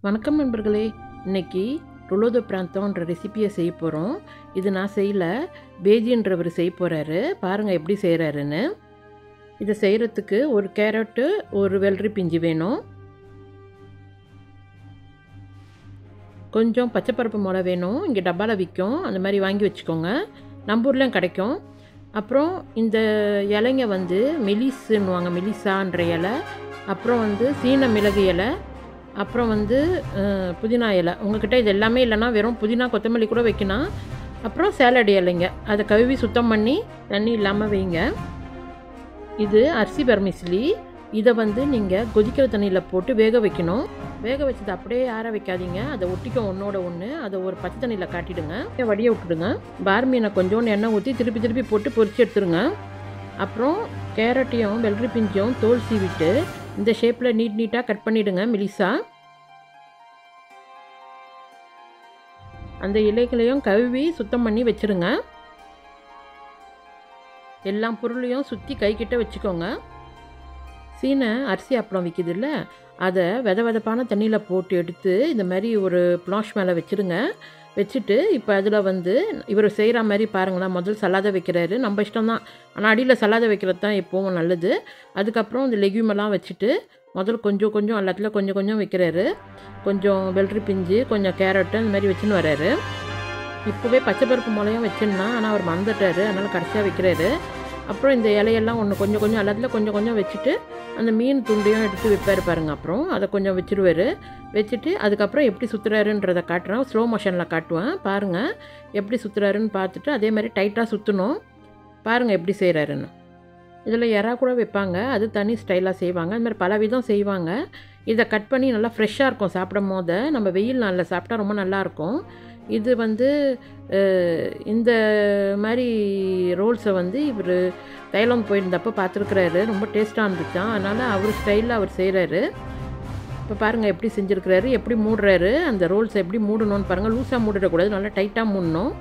வணக்கம் நண்பர்களே இன்னைக்கு ருளோதோ பிராந்தோன்ற ரெசிபியை செய்ய போகிறோம் இது நான் செய்யல பேஜின்றவர் செய்ய போகிறாரு பாருங்கள் எப்படி செய்கிறாருன்னு இதை செய்கிறதுக்கு ஒரு கேரட்டு ஒரு வெள்ளரி பிஞ்சு வேணும் கொஞ்சம் பச்சைப்பருப்பு மிளகா வேணும் இங்கே டப்பாவில் விற்கும் அந்த மாதிரி வாங்கி வச்சுக்கோங்க நம்ம ஊர்லேயும் கிடைக்கும் அப்புறம் இந்த இலைங்க வந்து மெலிசுன்னுவாங்க மெலிசான்ற இலை அப்புறம் வந்து சீன மிளகு இலை அப்புறம் வந்து அஹ், புதினா இலை உங்ககிட்ட இது எல்லாமே இல்லைன்னா வெறும் புதினா கொத்தமல்லி கூட வைக்கலாம் அப்புறம் சேலட் இலைங்க அதை கழுவி சுத்தம் பண்ணி தண்ணி இல்லாமல் வைங்க இது அரிசி பர்மிஸ்லி இதை வந்து நீங்கள் கொதிக்கிற தண்ணியில் போட்டு வேக வைக்கணும் வேக வச்சது அப்படியே ஆற வைக்காதீங்க அதை ஒட்டிக்கும் ஒன்றோட ஒன்று அதை ஒரு பச்சை தண்ணியில் காட்டிடுங்க வடிய விட்டுடுங்க பார் மீனை கொஞ்சோண்டு எண்ணெய் ஊற்றி திருப்பி திருப்பி போட்டு பொரிச்சு எடுத்துருங்க அப்புறம் கேரட்டையும் வெள்ளரி பிஞ்சும் தோல் சீவிட்டு இந்த ஷேப்பில் நீட் நீட்டாக கட் பண்ணிவிடுங்க மெலிசா அந்த இலைகளையும் கழுவி சுத்தம் பண்ணி வச்சிடுங்க எல்லா பொருளையும் சுற்றி கைக்கிட்ட வச்சுக்கோங்க சீனை அரிசி அப்பளம் விற்கிதுல்ல அதை வித விதப்பான தண்ணியில் போட்டு எடுத்து இந்த மாதிரி ஒரு ப்ளாஷ் மேலே வச்சுடுங்க வச்சுட்டு இப்போ அதில் வந்து இவர் செய்கிற மாதிரி பாருங்களேன் முதல் சலாதை வைக்கிறாரு நம்ம இஷ்டம் தான் ஆனால் அடியில் சலாதை வைக்கிறது தான் எப்போவும் நல்லது அதுக்கப்புறம் இந்த லெக்யூம் எல்லாம் வச்சுட்டு முதல் கொஞ்சம் கொஞ்சம் எல்லாத்துலையும் கொஞ்சம் கொஞ்சம் வைக்கிறாரு கொஞ்சம் வெள்ளரி பிஞ்சு கொஞ்சம் கேரட்டு அந்த மாதிரி வச்சுன்னு வராரு இப்போவே பச்சை பருப்பு மிளையும் வச்சுருந்தா ஆனால் அவர் மறந்துட்டாரு அதனால் கடைசியாக வைக்கிறாரு அப்புறம் இந்த இலையெல்லாம் ஒன்று கொஞ்சம் கொஞ்சம் எல்லாத்துலையும் கொஞ்சம் கொஞ்சம் வச்சுட்டு அந்த மீன் துண்டையும் எடுத்து வைப்பார் பாருங்க அப்புறம் அதை கொஞ்சம் வச்சுருவார் வச்சுட்டு அதுக்கப்புறம் எப்படி சுற்றுறாருன்றதை காட்டுறேன் ஸ்லோ மோஷனில் காட்டுவேன் பாருங்கள் எப்படி சுற்றுறாருன்னு பார்த்துட்டு அதே மாதிரி டைட்டாக சுற்றணும் பாருங்கள் எப்படி செய்கிறாருன்னு இதில் எறா கூட வைப்பாங்க அது தனி ஸ்டைலாக செய்வாங்க அது மாதிரி பல விதம் செய்வாங்க இதை கட் பண்ணி நல்லா ஃப்ரெஷ்ஷாக இருக்கும் சாப்பிடும் போது நம்ம வெயில் நாளில் சாப்பிட்டா ரொம்ப நல்லாயிருக்கும் இது வந்து அஹ், இந்த மாதிரி ரோல்ஸை வந்து இவர் தைலம் போயிருந்தப்போ பார்த்துருக்குறாரு ரொம்ப டேஸ்ட்டாக இருந்துச்சான் அதனால் அவர் ஸ்டைலில் அவர் செய்கிறாரு இப்போ பாருங்கள் எப்படி செஞ்சுருக்கிறாரு எப்படி மூடுறாரு அந்த ரோல்ஸ் எப்படி மூடணும்னு பாருங்கள் லூஸாக மூடிடக்கூடாது நல்லா டைட்டாக மூடணும்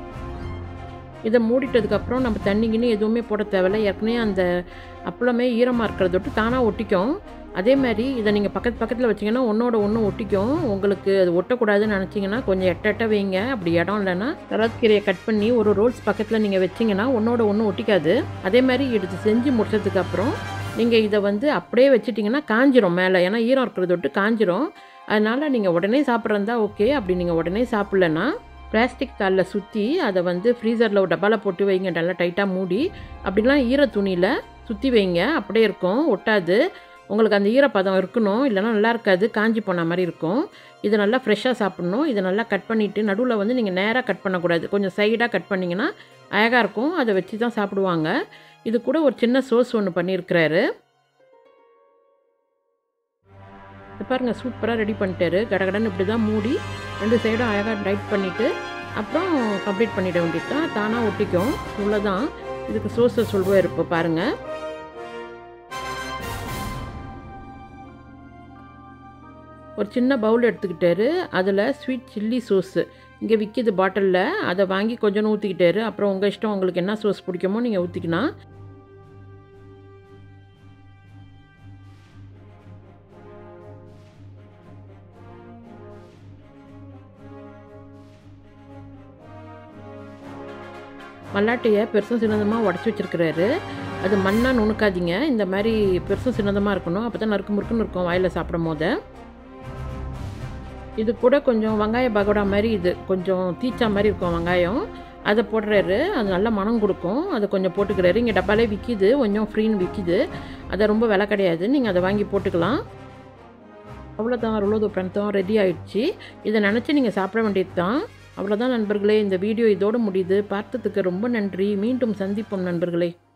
இதை மூடிட்டதுக்கப்புறம் நம்ம தண்ணி கிண்ணி எதுவுமே போட தேவையில்ல ஏற்கனவே அந்த அப்பளமே ஈரமாக இருக்கிறத விட்டு தானாக ஒட்டிக்கும் அதே மாதிரி இதை நீங்கள் பக்கத்து பக்கத்தில் வச்சிங்கன்னா ஒன்றோட ஒன்று ஒட்டிக்கும் உங்களுக்கு அது ஒட்டக்கூடாதுன்னு நினச்சிங்கன்னா கொஞ்சம் எட்ட எட்ட வைங்க அப்படி இடம் இல்லைன்னா கீரையை கட் பண்ணி ஒரு ரோல்ஸ் பக்கத்தில் நீங்கள் வச்சிங்கன்னா ஒன்றோட ஒன்று ஒட்டிக்காது அதே மாதிரி எடுத்து செஞ்சு முடிச்சதுக்கப்புறம் நீங்கள் இதை வந்து அப்படியே வச்சிட்டிங்கன்னா காஞ்சிரும் மேலே ஏன்னா ஈரம் இருக்கிறத விட்டு காஞ்சிரும் அதனால் நீங்கள் உடனே சாப்பிட்றதா ஓகே அப்படி நீங்கள் உடனே சாப்பிட்லன்னா பிளாஸ்டிக் தாளில் சுற்றி அதை வந்து ஃப்ரீசரில் ஒரு டப்பாவில் போட்டு வைங்க நல்லா டைட்டாக மூடி அப்படிலாம் ஈர துணியில் சுற்றி வைங்க அப்படியே இருக்கும் ஒட்டாது உங்களுக்கு அந்த ஈரப்பதம் இருக்கணும் இல்லைன்னா நல்லா இருக்காது காஞ்சி போன மாதிரி இருக்கும் இது நல்லா ஃப்ரெஷ்ஷாக சாப்பிட்ணும் இதை நல்லா கட் பண்ணிவிட்டு நடுவில் வந்து நீங்கள் நேராக கட் பண்ணக்கூடாது கொஞ்சம் சைடாக கட் பண்ணிங்கன்னா அழகாக இருக்கும் அதை வச்சு தான் சாப்பிடுவாங்க இது கூட ஒரு சின்ன சோஸ் ஒன்று பண்ணியிருக்கிறாரு இது பாருங்கள் சூப்பராக ரெடி பண்ணிட்டாரு கடகடன்னு இப்படி தான் மூடி ரெண்டு சைடும் அழகாக டைட் பண்ணிவிட்டு அப்புறம் கம்ப்ளீட் பண்ணிட வேண்டியது தான் தானாக ஒட்டிக்கும் இவ்வளோதான் இதுக்கு சோஸை சொல்லுவார் இப்போ பாருங்கள் ஒரு சின்ன பவுல் எடுத்துக்கிட்டாரு அதில் ஸ்வீட் சில்லி சோஸு இங்கே விற்கிது பாட்டிலில் அதை வாங்கி கொஞ்சம் ஊற்றிக்கிட்டாரு அப்புறம் உங்கள் இஷ்டம் உங்களுக்கு என்ன சோஸ் பிடிக்குமோ நீங்கள் ஊற்றிக்கலாம் மல்லாட்டையை பெருசும் சின்னதமாக உடச்சி வச்சிருக்கிறாரு அது மண்ணாக நுணுக்காதீங்க இந்த மாதிரி பெருசும் சின்னதமாக இருக்கணும் அப்போ தான் நறுக்கு முறுக்குன்னு இருக்கும் வாயில் சாப்பிடும் போது இது கூட கொஞ்சம் வெங்காய பகோடா மாதிரி இது கொஞ்சம் தீச்சா மாதிரி இருக்கும் வெங்காயம் அதை போடுறாரு அது நல்ல மனம் கொடுக்கும் அதை கொஞ்சம் போட்டுக்கிறாரு இங்கே டப்பாலே விற்கிது கொஞ்சம் ஃப்ரீன்னு விற்கிது அதை ரொம்ப விலை கிடையாது நீங்கள் அதை வாங்கி போட்டுக்கலாம் அவ்வளோதான் ருளோதோ பிராந்தம் ரெடி ஆயிடுச்சு இதை நினச்சி நீங்கள் சாப்பிட வேண்டியது தான் அவ்வளோதான் நண்பர்களே இந்த வீடியோ இதோடு முடியுது பார்த்ததுக்கு ரொம்ப நன்றி மீண்டும் சந்திப்போம் நண்பர்களே